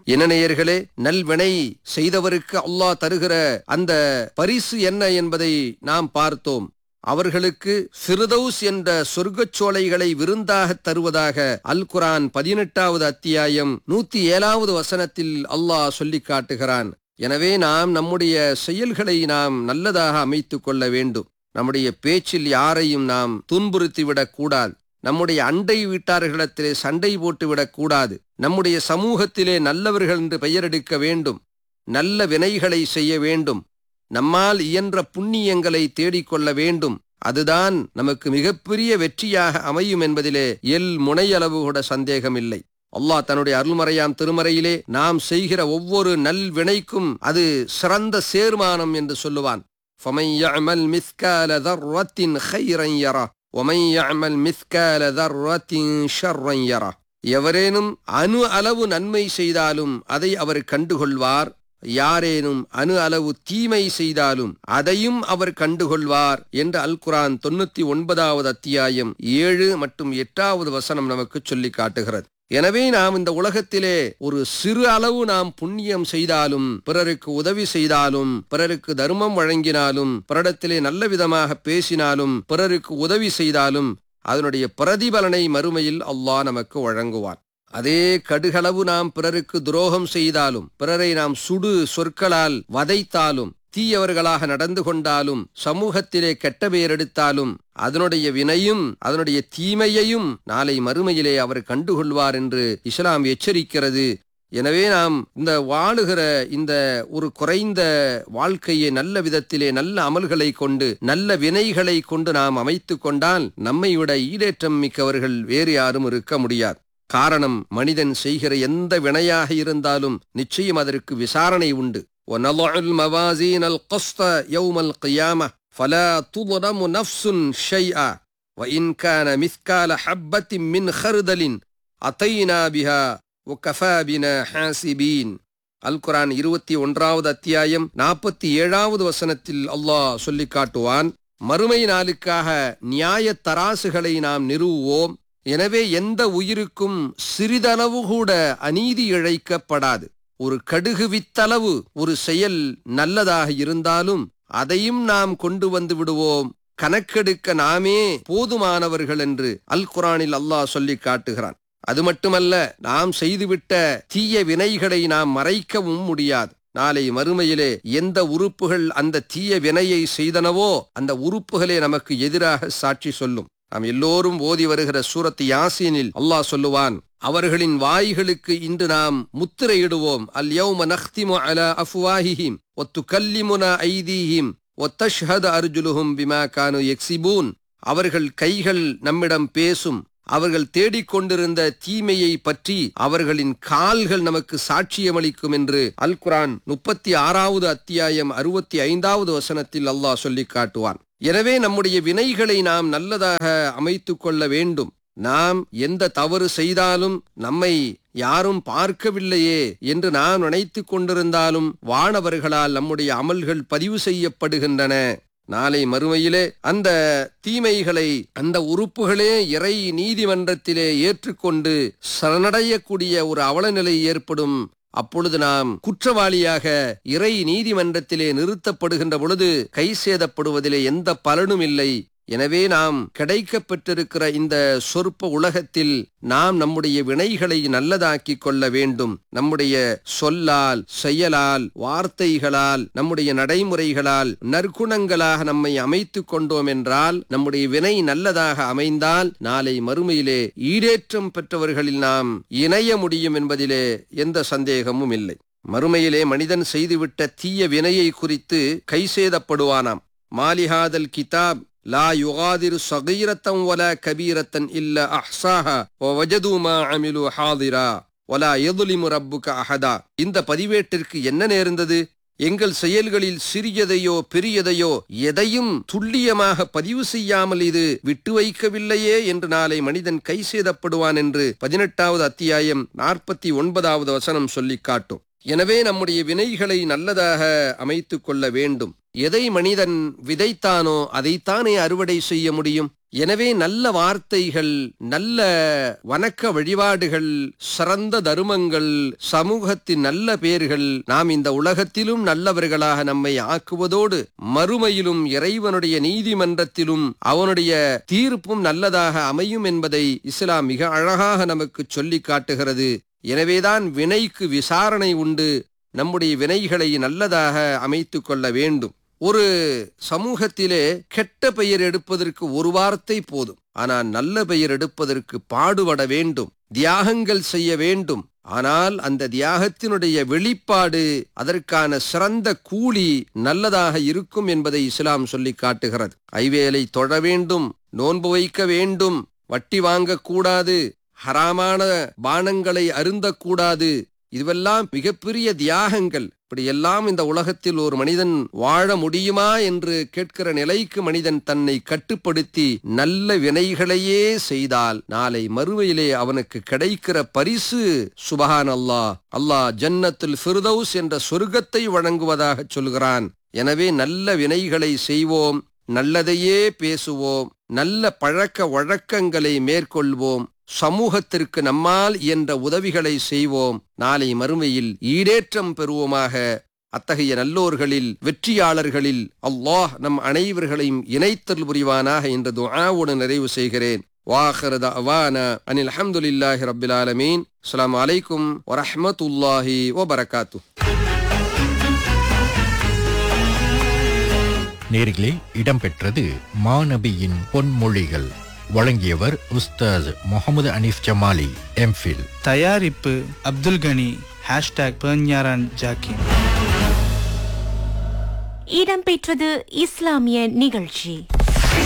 என்ன நேயர்களே நல்வினை செய்தவருக்கு அல்லாஹ் தருகிற அந்த பரிசு என்ன என்பதை நாம் பார்த்தோம் அவர்களுக்கு ஃபிர்தௌஸ் என்ற சொர்க்கச் சோலைகளை விருந்தாக தருவதாக அல் குரான் பதினெட்டாவது அத்தியாயம் நூத்தி ஏழாவது வசனத்தில் அல்லாஹ் சொல்லிக் காட்டுகிறான் எனவே நாம் நம்முடைய செயல்களை நாம் நல்லதாக அமைத்துக் கொள்ள வேண்டும் நம்முடைய பேச்சில் யாரையும் நாம் துன்புறுத்திவிடக் கூடாது நம்முடைய அண்டை வீட்டார்களிடத்திலே சண்டை போட்டுவிடக் கூடாது நம்முடைய சமூகத்திலே நல்லவர்கள் என்று பெயரெடுக்க வேண்டும் நல்ல வினைகளை செய்ய வேண்டும் நம்மால் இயன்ற புண்ணியங்களை தேடிக்கொள்ள வேண்டும் அதுதான் நமக்கு மிகப்பெரிய வெற்றியாக அமையும் என்பதிலே எல் முனையளவு கூட சந்தேகமில்லை அல்லாஹ் தன்னுடைய அருள்மறையாம் திருமறையிலே நாம் செய்கிற ஒவ்வொரு நல் வினைக்கும் அது சிறந்த சேர்மானம் என்று சொல்லுவான் فَمَنْ يَعْمَلْ مِثْقَالَ ذَرَّةٍ خَيْرًا يَرَهُ وَمَنْ يَعْمَلْ مِثْقَالَ ذَرَّةٍ شَرًّا يَرَهُ எவரேனும் அணு அளவு நன்மை செய்தாலும் அதை அவர் கண்டுகொள்வார் யாரேனும் அணு அளவு தீமை செய்தாலும் அதையும் அவர் கண்டுகொள்வார் என்று அல் குரான் தொண்ணூத்தி ஒன்பதாவது அத்தியாயம் ஏழு மற்றும் எட்டாவது வசனம் நமக்கு சொல்லி காட்டுகிறது எனவே நாம் இந்த உலகத்திலே ஒரு சிறு அளவு நாம் புண்ணியம் செய்தாலும் பிறருக்கு உதவி செய்தாலும் பிறருக்கு தர்மம் வழங்கினாலும் பிறரிடத்திலே நல்ல விதமாக பேசினாலும் பிறருக்கு உதவி செய்தாலும் அதனுடைய பிரதிபலனை மறுமையில் அல்லாஹ் நமக்கு வழங்குவான் அதே கடுகளவு நாம் பிறருக்கு துரோகம் செய்தாலும் பிறரை நாம் சுடு சொற்களால் வதைத்தாலும் தீயவர்களாக நடந்து கொண்டாலும் சமூகத்திலே கெட்ட பெயர் எடுத்தாலும் அதனுடைய வினையும் அதனுடைய தீமையையும் நாளை மறுமையிலே அவர் கண்டுகொள்வார் என்று இஸ்லாம் எச்சரிக்கிறது எனவே நாம் இந்த வாழுகிற இந்த ஒரு குறைந்த வாழ்க்கையை நல்ல விதத்திலே நல்ல அமல்களை கொண்டு நல்ல வினைகளை கொண்டு நாம் அமைத்துக் கொண்டால் நம்மை விட ஈடேற்றம் மிக்கவர்கள் வேறு யாரும் இருக்க முடியாது காரணம் மனிதன் செய்கிற எந்த வினையாக இருந்தாலும் நிச்சயம் அதற்கு விசாரணை உண்டு وَنَضَعُ الْمَوَازِينَ الْقِسْطَ يَوْمَ الْقِيَامَةِ فَلَا تُظْلَمُ نَفْسٌ شَيْئًا وَإِنْ كَانَ مِثْقَالَ حَبَّةٍ مِّنْ خَرْدَلٍ أَتَيْنَا بِهَا وَكَفَى بِنَا حَاسِبِينَ அல் குரான் இருபத்தி ஒன்றாவது அத்தியாயம் நாற்பத்தி ஏழாவது வசனத்தில் அல்லாஹ் சொல்லிக் காட்டுவான் மறுமை நாளுக்காக நியாய தராசுகளை நாம் நிறுவுவோம் எனவே எந்த உயிருக்கும் சிறிதளவு கூட அநீதி இழைக்கப்படாது ஒரு கடுகு வித்தளவு ஒரு செயல் நல்லதாக இருந்தாலும் அதையும் நாம் கொண்டு வந்து விடுவோம் கணக்கெடுக்க நாமே போதுமானவர்கள் என்று அல் குரானில் அல்லாஹ் சொல்லி காட்டுகிறான் அது மட்டுமல்ல நாம் செய்துவிட்ட தீய வினைகளை நாம் மறைக்கவும் முடியாது நாளை மறுமையிலே எந்த உறுப்புகள் அந்த தீய வினையை செய்தனவோ அந்த உறுப்புகளே நமக்கு எதிராக சாட்சி சொல்லும் நாம் எல்லோரும் ஓதி வருகிற சூரத் யாசீனில் அல்லாஹ் சொல்லுவான் அவர்களின் வாய்களுக்கு இன்று நாம் முத்திரையிடுவோம் அல் யௌம நஹ்திமு அலா அஃப்வாஹிஹிம் ஒத்து கல்லிமுனா ஐதீஹிம் ஒத்தஷ்ஹத் அர்ஜுலுஹும் பிமா கானு எக்ஸிபூன் அவர்கள் கைகள் நம்மிடம் பேசும் அவர்கள் தேடிக்கொண்டிருந்த தீமையை பற்றி அவர்களின் கால்கள் நமக்கு சாட்சியமளிக்கும் என்று அல் குரான் முப்பத்தி ஆறாவது அத்தியாயம் அறுபத்தி ஐந்தாவது வசனத்தில் அல்லாஹ் சொல்லி காட்டுவான் எனவே நம்முடைய வினைகளை நாம் நல்லதாக அமைத்துக் கொள்ள வேண்டும் நாம் எந்த தவறு செய்தாலும் நம்மை யாரும் பார்க்கவில்லையே என்று நாம் நினைத்துக் கொண்டிருந்தாலும் வானவர்களால் நம்முடைய அமல்கள் பதிவு செய்யப்படுகின்றன நாளை மறுமையிலே அந்த தீமைகளை அந்த உறுப்புகளே இறை நீதிமன்றத்திலே ஏற்றுக்கொண்டு சரணடையக்கூடிய ஒரு அவலநிலை ஏற்படும் அப்பொழுது நாம் குற்றவாளியாக இறை நீதிமன்றத்திலே நிறுத்தப்படுகின்ற பொழுது கை சேதப்படுவதிலே எந்த பலனும் இல்லை எனவே நாம் கிடைக்கப் பெற்றிருக்கிற இந்த சொற்ப உலகத்தில் நாம் நம்முடைய வினைகளை நல்லதாக்கிக் கொள்ள வேண்டும் நம்முடைய சொல்லால் செயலால் வார்த்தைகளால் நம்முடைய நடைமுறைகளால் நற்குணங்களாக நம்மை அமைத்துக் கொண்டோம் என்றால் நம்முடைய வினை நல்லதாக அமைந்தால் நாளை மறுமையிலே ஈடேற்றம் பெற்றவர்களில் நாம் இணைய முடியும் என்பதிலே எந்த சந்தேகமும் இல்லை மறுமையிலே மனிதன் செய்துவிட்ட தீய வினையை குறித்து கை சேதப்படுவானாம் மாலிஹாதல் கிதாப் لا يغادر صغيرة ولا كبيرة إلا أحصاها ووجدوا ما عملوا حاضرا ولا يظلم ربك أحدا இந்த பதிவேட்டிற்கு என்ன நேர்ந்தது எங்கள் செயல்களில் சிறியதையோ பெரியதையோ எதையும் துல்லியமாக பதிவு செய்யாமல் இது விட்டு வைக்கவில்லையே என்று நாளை மனிதன் கை சேதப்படுவான் என்று பதினெட்டாவது அத்தியாயம் நாற்பத்தி ஒன்பதாவது வசனம் சொல்லிக் காட்டும் எனவே நம்முடைய வினைகளை நல்லதாக அமைத்துக் கொள்ள வேண்டும் எதை மனிதன் விதைத்தானோ அதைத்தானே அறுவடை செய்ய முடியும் எனவே நல்ல வார்த்தைகள் நல்ல வணக்க வழிபாடுகள் சிறந்த தருமங்கள் சமூகத்தின் நல்ல பேர்கள் நாம் இந்த உலகத்திலும் நல்லவர்களாக நம்மை ஆக்குவதோடு மறுமையிலும் இறைவனுடைய நீதிமன்றத்திலும் அவனுடைய தீர்ப்பும் நல்லதாக அமையும் என்பதை இஸ்லாம் மிக அழகாக நமக்கு சொல்லி காட்டுகிறது எனவேதான் வினைக்கு விசாரணை உண்டு நம்முடைய வினைகளை நல்லதாக அமைத்துக் கொள்ள வேண்டும் ஒரு சமூகத்திலே கெட்ட பெயர் எடுப்பதற்கு ஒரு வார்த்தை போதும் ஆனால் நல்ல பெயர் எடுப்பதற்கு பாடுபட வேண்டும் தியாகங்கள் செய்ய வேண்டும் ஆனால் அந்த தியாகத்தினுடைய வெளிப்பாடு அதற்கான சிறந்த கூலி நல்லதாக இருக்கும் என்பதை இஸ்லாம் சொல்லி காட்டுகிறது ஐவேலை தொழ வேண்டும் நோன்பு வைக்க வேண்டும் வட்டி வாங்கக்கூடாது ஹராமான பானங்களை அருந்தக்கூடாது இதுவெல்லாம் மிகப்பெரிய தியாகங்கள் இப்படி எல்லாம் இந்த உலகத்தில் ஒரு மனிதன் வாழ முடியுமா என்று கேட்கிற நிலைக்கு மனிதன் தன்னை கட்டுப்படுத்தி நல்ல வினைகளையே செய்தால் நாளை மறுமையிலே அவனுக்கு கிடைக்கிற பரிசு சுபஹான் அல்லாஹ் அல்லாஹ் ஜன்னத்துல் ஃபிர்தௌஸ் என்ற சொர்க்கத்தை வழங்குவதாக சொல்கிறான் எனவே நல்ல வினைகளை செய்வோம் நல்லதையே பேசுவோம் நல்ல பழக்க வழக்கங்களை மேற்கொள்வோம் சமூகத்திற்கு நம்மால் என்ற உதவிகளை செய்வோம் நாளை மறுமையில் ஈடேற்றம் பெறுவோமாக அத்தகைய நல்லோர்களில் வெற்றியாளர்களில் அல்லாஹ் நம் அனைவர்களையும் இணைத்தல் புரிவானாக என்ற துஆவோடு நிறைவு செய்கிறேன் واخر دعوانا ان الحمد لله رب العالمين السلام عليكم ورحمه الله وبركاته நேர்களே இடம்பெற்றது மாநபியின் பொன்மொழிகள் வழங்கியவர் உஸ்தாஸ் முகமது அனீஃப் ஜமாலி எம்ஃபில் தயாரிப்பு அப்துல் கனி ஹேஷ்டாக் பெர்ஞாரான் ஜாக்கின் இடம்பெற்றது இஸ்லாமிய நிகழ்ச்சி